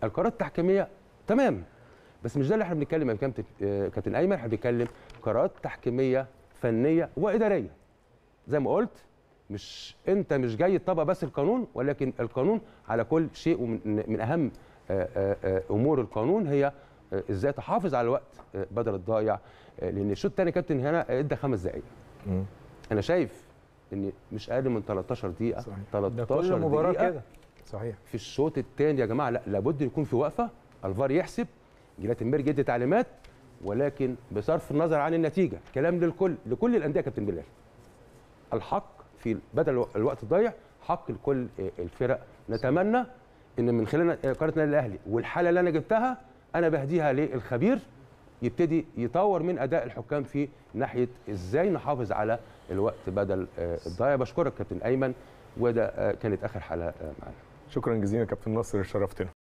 القرارات التحكيميه تمام بس مش ده اللي احنا بنتكلم يا كابتن آه، كابتن ايمن احنا بنتكلم قرارات تحكيميه فنيه واداريه زي ما قلت مش انت مش جاي تطبق بس القانون ولكن القانون على كل شيء ومن من اهم آه، آه، آه، امور القانون هي آه، ازاي تحافظ على الوقت آه، بدل الضايع آه، لان الشوط الثاني كابتن هنا ادى خمس دقائق مم. انا شايف ان مش اقل من 13 دقيقه صحيح. ده 13 كل مباراه دقيقه كده صحيح في الشوط الثاني يا جماعه لا لابد يكون في وقفه الفار يحسب جيلات الميرج يدي تعليمات ولكن بصرف النظر عن النتيجه كلام للكل لكل الانديه يا كابتن بلال الحق في بدل الوقت الضايع حق لكل الفرق نتمنى ان من خلال قناه النادي الاهلي والحاله اللي انا جبتها انا بهديها للخبير يبتدي يطور من اداء الحكام في ناحيه ازاي نحافظ على الوقت بدل الضايع بشكرك كابتن ايمن وده كانت اخر حلقه معانا شكرا جزيلا كابتن ناصر شرفتنا